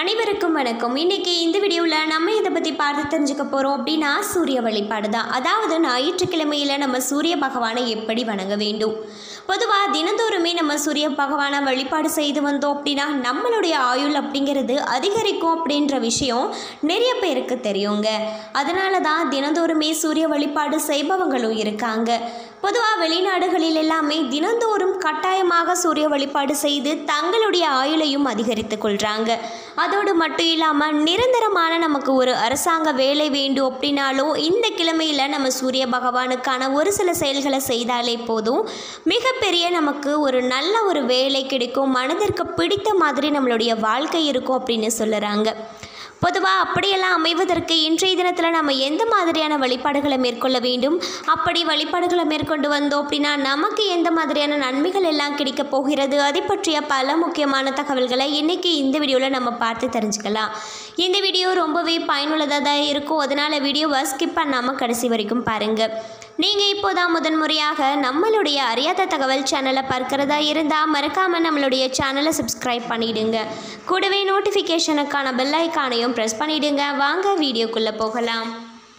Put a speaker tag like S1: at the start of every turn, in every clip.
S1: அனைவருக்கும் வணக்கம் இன்னைக்கு இந்த வீடியோவில் நம்ம இதை பற்றி பார்த்து தெரிஞ்சுக்க போகிறோம் அப்படின்னா சூரிய வழிபாடு தான் அதாவது ஞாயிற்றுக்கிழமையில் நம்ம சூரிய பகவானை எப்படி வணங்க வேண்டும் பொதுவாக தினந்தோறுமே நம்ம சூரிய பகவானை வழிபாடு செய்து வந்தோம் அப்படின்னா நம்மளுடைய ஆயுள் அப்படிங்கிறது அதிகரிக்கும் அப்படின்ற விஷயம் நிறைய பேருக்கு தெரியுங்க அதனால தான் தினந்தோறுமே சூரிய வழிபாடு செய்பவங்களும் இருக்காங்க பொதுவாக வெளிநாடுகளில் எல்லாமே தினந்தோறும் கட்டாயமாக சூரிய வழிபாடு செய்து தங்களுடைய ஆயுளையும் அதிகரித்துக் கொள்கிறாங்க அதோடு மட்டும் இல்லாமல் நிரந்தரமான நமக்கு ஒரு அரசாங்க வேலை வேண்டும் அப்படின்னாலும் இந்த கிழமையில் நம்ம சூரிய பகவானுக்கான ஒரு சில செயல்களை செய்தாலே போதும் மிகப்பெரிய நமக்கு ஒரு நல்ல ஒரு வேலை கிடைக்கும் மனதிற்கு பிடித்த மாதிரி நம்மளுடைய வாழ்க்கை இருக்கும் அப்படின்னு சொல்லுறாங்க பொதுவாக அப்படியெல்லாம் அமைவதற்கு இன்றைய தினத்தில் நம்ம எந்த மாதிரியான வழிபாடுகளை மேற்கொள்ள வேண்டும் அப்படி வழிபாடுகளை மேற்கொண்டு வந்தோம் அப்படின்னா நமக்கு எந்த மாதிரியான நன்மைகள் எல்லாம் கிடைக்க போகிறது அதை பற்றிய பல முக்கியமான தகவல்களை இன்றைக்கி இந்த வீடியோவில் நம்ம பார்த்து தெரிஞ்சுக்கலாம் இந்த வீடியோ ரொம்பவே பயனுள்ளதாக தான் இருக்கும் அதனால் வீடியோவை ஸ்கிப் பண்ணாமல் கடைசி வரைக்கும் பாருங்கள் நீங்கள் இப்போதான் முதன்முறையாக நம்மளுடைய அறியாத தகவல் சேனலை பார்க்கிறதா இருந்தால் மறக்காமல் நம்மளுடைய சேனலை சப்ஸ்கிரைப் பண்ணிடுங்க கூடவே நோட்டிஃபிகேஷனுக்கான பெல் ஐக்கானையும் ப்ரெஸ் பண்ணிடுங்க வாங்க வீடியோக்குள்ளே போகலாம்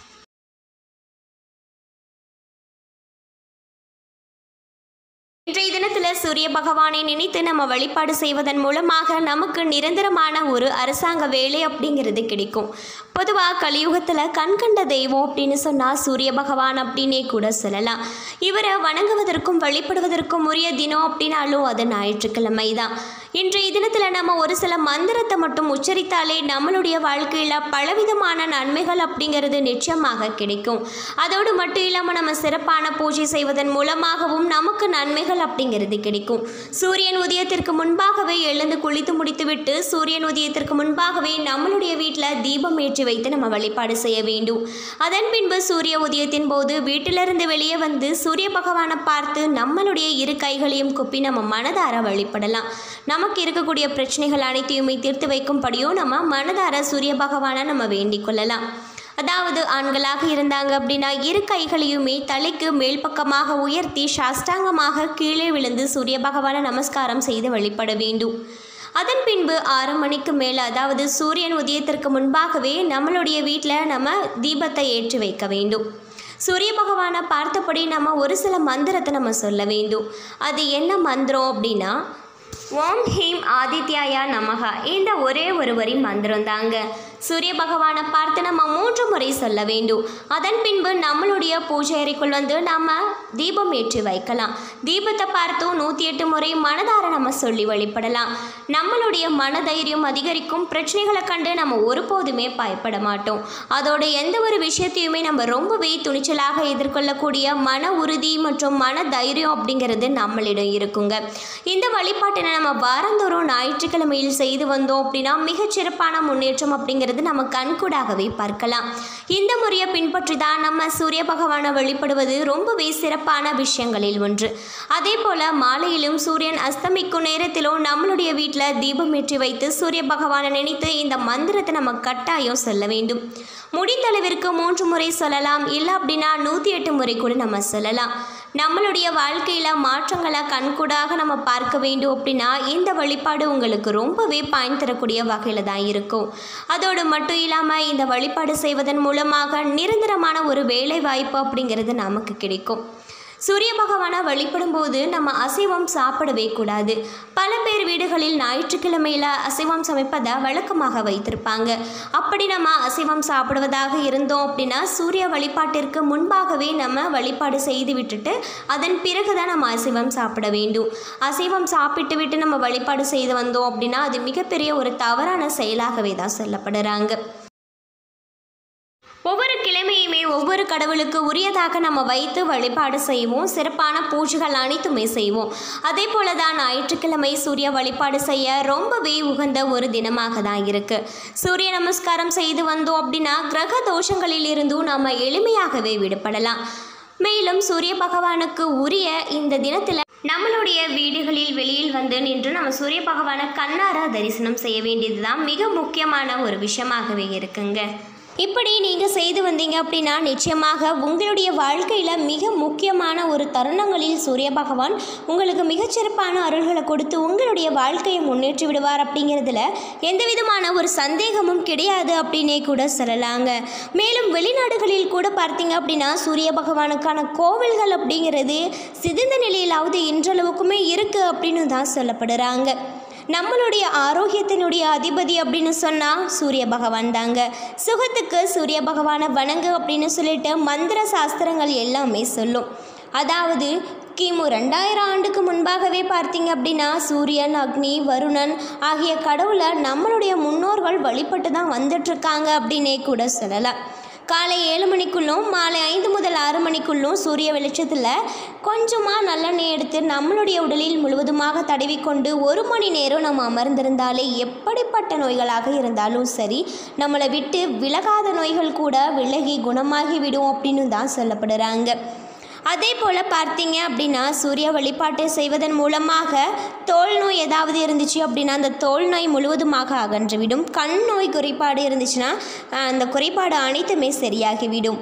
S1: இன்றைய தினத்தில் சூரிய பகவானை நினைத்து நம்ம வழிபாடு செய்வதன் மூலமாக நமக்கு நிரந்தரமான ஒரு அரசாங்க வேலை அப்படிங்கிறது கிடைக்கும் பொதுவாக கலியுகத்தில் கண்கண்ட தெய்வம் அப்படின்னு சொன்னால் சூரிய பகவான் அப்படின்னே கூட சொல்லலாம் இவரை வணங்குவதற்கும் வழிபடுவதற்கும் உரிய தினம் அப்படின்னாலும் அது ஞாயிற்றுக்கிழமை தான் இன்றைய தினத்தில் நம்ம ஒரு சில மந்திரத்தை மட்டும் உச்சரித்தாலே நம்மளுடைய வாழ்க்கையில் பலவிதமான நன்மைகள் அப்படிங்கிறது நிச்சயமாக கிடைக்கும் அதோடு மட்டும் இல்லாமல் நம்ம சிறப்பான பூஜை செய்வதன் மூலமாகவும் நமக்கு நன்மைகள் அப்படிங்கிறது கிடைக்கும் சூரியன் உதயத்திற்கு முன்பாகவே எழுந்து குளித்து முடித்துவிட்டு சூரியன் உதயத்திற்கு முன்பாகவே நம்மளுடைய வீட்டில் தீபம் ஏற்றி வைத்து நம்ம வழிபாடு செய்ய வேண்டும் அதன் பின்பு சூரிய உதயத்தின் போது வீட்டிலிருந்து வெளியே வந்து சூரிய பகவானை பார்த்து நம்மளுடைய இரு கைகளையும் குப்பி நம்ம மனதார வழிபடலாம் நமக்கு இருக்கக்கூடிய பிரச்சனைகள் அனைத்தையுமே தீர்த்து வைக்கும்படியும் நம்ம மனதார சூரிய பகவானை நம்ம வேண்டிக் கொள்ளலாம் அதாவது ஆண்களாக இருந்தாங்க அப்படின்னா இரு கைகளையுமே தலைக்கு மேல் பக்கமாக உயர்த்தி சாஷ்டாங்கமாக கீழே விழுந்து சூரிய பகவானை நமஸ்காரம் செய்து வழிபட வேண்டும் அதன் பின்பு ஆறு மணிக்கு மேலே அதாவது சூரியன் உதயத்திற்கு முன்பாகவே நம்மளுடைய வீட்டில் நம்ம தீபத்தை ஏற்றி வைக்க வேண்டும் சூரிய பகவானை பார்த்தபடி நம்ம ஒரு சில மந்திரத்தை நம்ம சொல்ல வேண்டும் அது என்ன மந்திரம் அப்படின்னா ஓம் ஹீம் ஆதித்யாயா நமகா இந்த ஒரே ஒரு வரி மந்திரம் தாங்க சூரிய பகவானை பார்த்து நம்ம மூன்று முறை சொல்ல வேண்டும் அதன் பின்பு நம்மளுடைய பூஜை அறைக்குள் வந்து நம்ம தீபம் ஏற்றி வைக்கலாம் தீபத்தை பார்த்தும் நூற்றி எட்டு முறை மனதார நம்ம சொல்லி வழிபடலாம் நம்மளுடைய மனதைரியம் அதிகரிக்கும் பிரச்சனைகளை கண்டு நம்ம ஒருபோதுமே பயப்பட மாட்டோம் அதோட எந்த ஒரு விஷயத்தையுமே நம்ம ரொம்பவே துணிச்சலாக எதிர்கொள்ளக்கூடிய மன உறுதி மற்றும் மன தைரியம் அப்படிங்கிறது நம்மளிடம் இருக்குங்க இந்த வழிபாட்டினை நம்ம வாரந்தோறும் ஞாயிற்றுக்கிழமையில் செய்து வந்தோம் அப்படின்னா மிகச்சிறப்பான முன்னேற்றம் அப்படிங்கிறது நம்ம கண்கூடாகவே பார்க்கலாம் இந்த முறையை பின்பற்றி தான் நம்ம சூரிய பகவானை வழிபடுவது ரொம்பவே சிறப்பான விஷயங்களில் ஒன்று அதே போல் மாலையிலும் சூரியன் அஸ்தமிக்கும் நேரத்திலும் நம்மளுடைய வீட்டில் தீபம் ஏற்றி வைத்து சூரிய பகவானை நினைத்து இந்த மந்திரத்தை நம்ம கட்டாயம் சொல்ல வேண்டும் முடிந்தளவிற்கு மூன்று முறை சொல்லலாம் இல்லை அப்படின்னா நூற்றி எட்டு முறை கூட நம்ம சொல்லலாம் நம்மளுடைய வாழ்க்கையில் மாற்றங்களை கண்கூடாக நம்ம பார்க்க வேண்டும் அப்படின்னா இந்த வழிபாடு உங்களுக்கு ரொம்பவே பயன் தரக்கூடிய வகையில் தான் இருக்கும் அதோடு மட்டும் இல்லாமல் இந்த வழிபாடு செய்வதன் மூலமாக நிரந்தரமான ஒரு வேலை வாய்ப்பு அப்படிங்கிறது நமக்கு கிடைக்கும் சூரிய பகவானை வழிபடும் போது நம்ம அசைவம் சாப்பிடவே கூடாது பல பேர் வீடுகளில் ஞாயிற்றுக்கிழமையில் அசைவம் சமைப்பதை வழக்கமாக வைத்திருப்பாங்க அப்படி நம்ம அசைவம் சாப்பிடுவதாக இருந்தோம் அப்படின்னா சூரிய வழிபாட்டிற்கு முன்பாகவே நம்ம வழிபாடு செய்து விட்டுட்டு அதன் பிறகு தான் நம்ம அசைவம் சாப்பிட வேண்டும் அசைவம் சாப்பிட்டு விட்டு நம்ம வழிபாடு செய்து வந்தோம் அப்படின்னா அது மிகப்பெரிய ஒரு தவறான செயலாகவே தான் சொல்லப்படுறாங்க ஒவ்வொரு கிழமையுமே ஒவ்வொரு கடவுளுக்கு உரியதாக நம்ம வைத்து வழிபாடு செய்வோம் சிறப்பான பூஜைகள் அனைத்துமே செய்வோம் அதே போல தான் ஞாயிற்றுக்கிழமை சூரிய வழிபாடு செய்ய ரொம்பவே உகந்த ஒரு தினமாக தான் இருக்குது சூரிய நமஸ்காரம் செய்து வந்தோம் அப்படின்னா கிரக தோஷங்களில் இருந்தும் நம்ம எளிமையாகவே விடுபடலாம் மேலும் சூரிய பகவானுக்கு உரிய இந்த தினத்தில் நம்மளுடைய வீடுகளில் வெளியில் வந்து நின்று நம்ம சூரிய பகவானை கண்ணார தரிசனம் செய்ய வேண்டியது தான் மிக முக்கியமான ஒரு விஷயமாகவே இருக்குங்க இப்படி நீங்கள் செய்து வந்தீங்க அப்படின்னா நிச்சயமாக உங்களுடைய வாழ்க்கையில் மிக முக்கியமான ஒரு தருணங்களில் சூரிய பகவான் உங்களுக்கு மிகச்சிறப்பான அருள்களை கொடுத்து உங்களுடைய வாழ்க்கையை முன்னேற்றி விடுவார் அப்படிங்கிறதுல எந்த விதமான ஒரு சந்தேகமும் கிடையாது அப்படின்னே கூட சொல்லலாங்க மேலும் வெளிநாடுகளில் கூட பார்த்தீங்க அப்படின்னா சூரிய பகவானுக்கான கோவில்கள் அப்படிங்கிறது சிதைந்த நிலையிலாவது இன்றளவுக்குமே இருக்குது அப்படின்னு தான் சொல்லப்படுறாங்க நம்மளுடைய ஆரோக்கியத்தினுடைய அதிபதி அப்படின்னு சொன்னால் சூரிய பகவான் தாங்க சுகத்துக்கு சூரிய பகவானை வணங்கு அப்படின்னு சொல்லிட்டு மந்திர சாஸ்திரங்கள் எல்லாமே சொல்லும் அதாவது கிமு ரெண்டாயிரம் ஆண்டுக்கு முன்பாகவே பார்த்தீங்க அப்படின்னா சூரியன் அக்னி வருணன் ஆகிய கடவுளை நம்மளுடைய முன்னோர்கள் வழிபட்டு தான் வந்துட்டுருக்காங்க அப்படின்னே கூட சொல்லலாம் காலை ஏழு மணிக்குள்ளும் மாலை ஐந்து முதல் ஆறு மணிக்குள்ளும் சூரிய வெளிச்சத்தில் கொஞ்சமாக நல்லெண்ணெய் எடுத்து நம்மளுடைய உடலில் முழுவதுமாக தடவிக்கொண்டு ஒரு மணி நேரம் நம்ம அமர்ந்திருந்தாலே எப்படிப்பட்ட நோய்களாக இருந்தாலும் சரி நம்மளை விட்டு விலகாத நோய்கள் கூட விலகி குணமாகி விடும் அப்படின்னு தான் சொல்லப்படுறாங்க அதே போல் பார்த்தீங்க அப்படின்னா சூரிய வழிபாட்டை செய்வதன் மூலமாக தோல் நோய் ஏதாவது இருந்துச்சு அப்படின்னா அந்த தோல் நோய் முழுவதுமாக அகன்றுவிடும் கண் நோய் குறைபாடு இருந்துச்சுன்னா அஹ், அந்த குறைபாடு அனைத்துமே சரியாகிவிடும்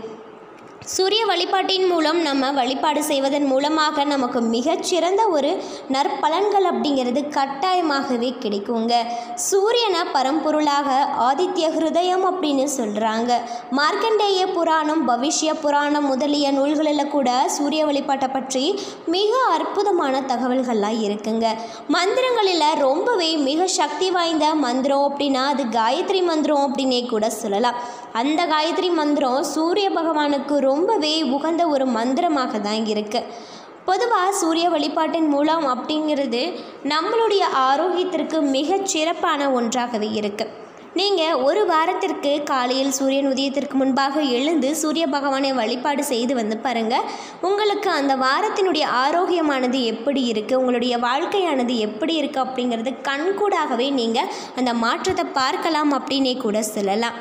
S1: சூரிய வழிபாட்டின் மூலம் நம்ம வழிபாடு செய்வதன் மூலமாக நமக்கு மிகச்சிறந்த ஒரு நற்பலன்கள் அப்படிங்கிறது கட்டாயமாகவே கிடைக்குங்க சூரியனை பரம்பொருளாக ஆதித்ய ஹிருதயம் அப்படின்னு சொல்கிறாங்க மார்க்கண்டேய புராணம் பவிஷ்ய புராணம் முதலிய நூல்களில் கூட சூரிய வழிபாட்டை பற்றி மிக அற்புதமான தகவல்கள்லாம் இருக்குங்க மந்திரங்களில் ரொம்பவே மிக சக்தி வாய்ந்த மந்திரம் அப்படின்னா அது காயத்ரி மந்திரம் அப்படின்னே கூட சொல்லலாம் அந்த காயத்ரி மந்திரம் சூரிய பகவானுக்கு ரொம்பவே உகந்த ஒரு மந்திரமாக தான் இருக்குது பொதுவாக சூரிய வழிபாட்டின் மூலம் அப்படிங்கிறது நம்மளுடைய ஆரோக்கியத்திற்கு மிகச் சிறப்பான ஒன்றாகவே இருக்குது நீங்கள் ஒரு வாரத்திற்கு காலையில் சூரியன் உதயத்திற்கு முன்பாக எழுந்து சூரிய பகவானை வழிபாடு செய்து வந்து பாருங்கள் உங்களுக்கு அந்த வாரத்தினுடைய ஆரோக்கியமானது எப்படி இருக்குது உங்களுடைய வாழ்க்கையானது எப்படி இருக்குது அப்படிங்கிறது கண்கூடாகவே நீங்கள் அந்த மாற்றத்தை பார்க்கலாம் அப்படின்னே கூட சொல்லலாம்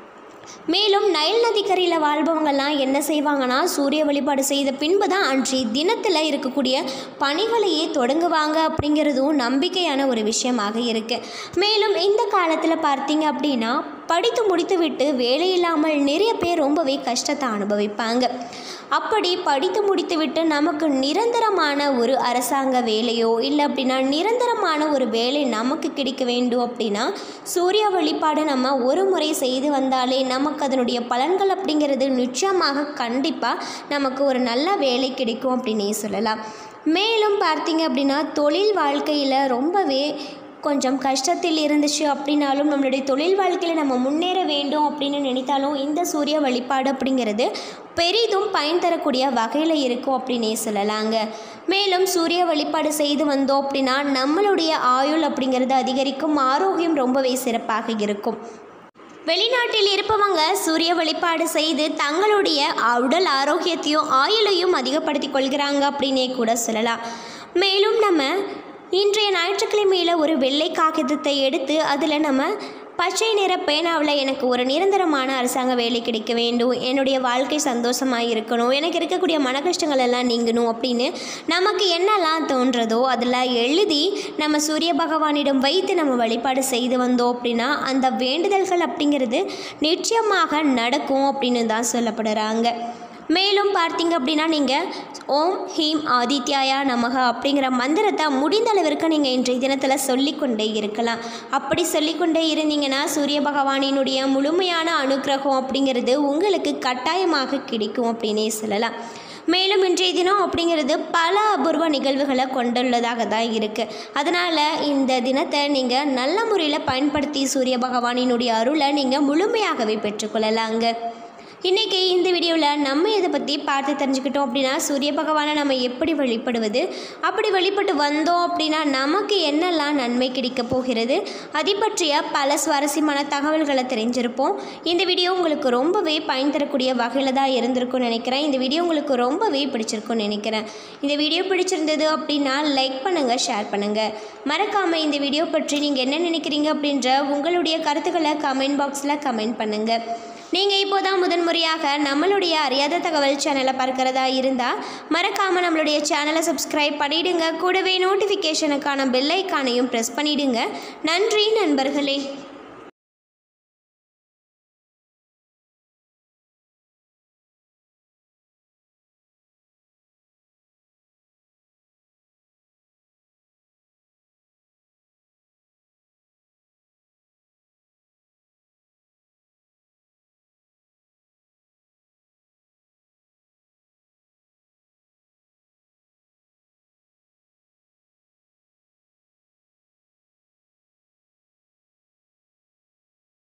S1: மேலும் நைல் நதிக்கரையில் வாழ்பவங்கெல்லாம் என்ன செய்வாங்கன்னா சூரிய வழிபாடு செய்த பின்பு தான் அன்றைய தினத்தில் இருக்கக்கூடிய பணிகளையே தொடங்குவாங்க அப்படிங்கிறதும் நம்பிக்கையான ஒரு விஷயமாக இருக்குது மேலும் இந்த காலத்தில் பார்த்தீங்க அப்படின்னா படித்து முடித்துவிட்டு வேலை இல்லாமல் நிறைய பேர் ரொம்பவே கஷ்டத்தை அனுபவிப்பாங்க அப்படி படித்து முடித்துவிட்டு நமக்கு நிரந்தரமான ஒரு அரசாங்க வேலையோ இல்லை அப்படின்னா நிரந்தரமான ஒரு வேலை நமக்கு கிடைக்க வேண்டும் அப்படின்னா சூரிய வழிபாடு நம்ம ஒரு முறை செய்து வந்தாலே நமக்கு அதனுடைய பலன்கள் அப்படிங்கிறது நிச்சயமாக கண்டிப்பாக நமக்கு ஒரு நல்ல வேலை கிடைக்கும் அப்படின்னே சொல்லலாம் மேலும் பார்த்தீங்க அப்படின்னா தொழில் வாழ்க்கையில் ரொம்பவே கொஞ்சம் கஷ்டத்தில் இருந்துச்சு அப்படின்னாலும் நம்மளுடைய தொழில் வாழ்க்கையில் நம்ம முன்னேற வேண்டும் அப்படின்னு நினைத்தாலும் இந்த சூரிய வழிபாடு அப்படிங்கிறது பெரிதும் பயன் தரக்கூடிய வகையில் இருக்கும் அப்படின்னே சொல்லலாங்க மேலும் சூரிய வழிபாடு செய்து வந்தோம் அப்படின்னா நம்மளுடைய ஆயுள் அப்படிங்கிறது அதிகரிக்கும் ஆரோக்கியம் ரொம்பவே சிறப்பாக இருக்கும் வெளிநாட்டில் இருப்பவங்க சூரிய வழிபாடு செய்து தங்களுடைய உடல் ஆரோக்கியத்தையும் ஆயுளையும் அதிகப்படுத்திக் கொள்கிறாங்க அப்படின்னே கூட சொல்லலாம் மேலும் நம்ம இன்றைய ஞாயிற்றுக்கிழமையில் ஒரு வெள்ளை காகிதத்தை எடுத்து அதில் நம்ம பச்சை நிற பேனாவில் எனக்கு ஒரு நிரந்தரமான அரசாங்க வேலை கிடைக்க வேண்டும் என்னுடைய வாழ்க்கை சந்தோஷமாக இருக்கணும் எனக்கு இருக்கக்கூடிய மன கஷ்டங்கள் எல்லாம் நீங்கணும் அப்படின்னு நமக்கு என்னெல்லாம் தோன்றதோ அதில் எழுதி நம்ம சூரிய பகவானிடம் வைத்து நம்ம வழிபாடு செய்து வந்தோம் அப்படின்னா அந்த வேண்டுதல்கள் அப்படிங்கிறது நிச்சயமாக நடக்கும் அப்படின்னு தான் சொல்லப்படுறாங்க மேலும் பார்த்தீங்க அப்படின்னா நீங்கள் ஓம் ஹீம் ஆதித்யாயா நமக அப்படிங்கிற மந்திரத்தை முடிந்த அளவிற்கு நீங்கள் இன்றைய தினத்தில் சொல்லிக்கொண்டே இருக்கலாம் அப்படி சொல்லிக்கொண்டே இருந்தீங்கன்னா சூரிய பகவானினுடைய முழுமையான அனுக்கிரகம் அப்படிங்கிறது உங்களுக்கு கட்டாயமாக கிடைக்கும் அப்படின்னே சொல்லலாம் மேலும் இன்றைய தினம் அப்படிங்கிறது பல அபூர்வ நிகழ்வுகளை கொண்டுள்ளதாக தான் இருக்குது அதனால் இந்த தினத்தை நீங்கள் நல்ல முறையில் பயன்படுத்தி சூரிய பகவானினுடைய அருளை நீங்கள் முழுமையாகவே பெற்றுக்கொள்ளலாங்க இன்றைக்கி இந்த வீடியோவில் நம்ம இதை பற்றி பார்த்து தெரிஞ்சுக்கிட்டோம் அப்படின்னா சூரிய பகவானை நம்ம எப்படி வழிபடுவது அப்படி வழிபட்டு வந்தோம் அப்படின்னா நமக்கு என்னெல்லாம் நன்மை கிடைக்க போகிறது அதை பற்றிய பல சுவாரஸ்யமான தகவல்களை தெரிஞ்சிருப்போம் இந்த வீடியோ உங்களுக்கு ரொம்பவே பயன் தரக்கூடிய வகையில் தான் இருந்திருக்கும்னு நினைக்கிறேன் இந்த வீடியோ உங்களுக்கு ரொம்பவே பிடிச்சிருக்கும்னு நினைக்கிறேன் இந்த வீடியோ பிடிச்சிருந்தது அப்படின்னா லைக் பண்ணுங்கள் ஷேர் பண்ணுங்கள் மறக்காமல் இந்த வீடியோ பற்றி நீங்கள் என்ன நினைக்கிறீங்க அப்படின்ற உங்களுடைய கருத்துக்களை கமெண்ட் பாக்ஸில் கமெண்ட் பண்ணுங்கள் நீங்கள் இப்போ தான் முதன்முறையாக நம்மளுடைய அறியாத தகவல் சேனலை பார்க்குறதா இருந்தால் மறக்காமல் நம்மளுடைய சேனலை சப்ஸ்கிரைப் பண்ணிவிடுங்க கூடவே நோட்டிஃபிகேஷனுக்கான பெல் ஐக்கானையும் ப்ரெஸ் பண்ணிவிடுங்க நன்றி நண்பர்களே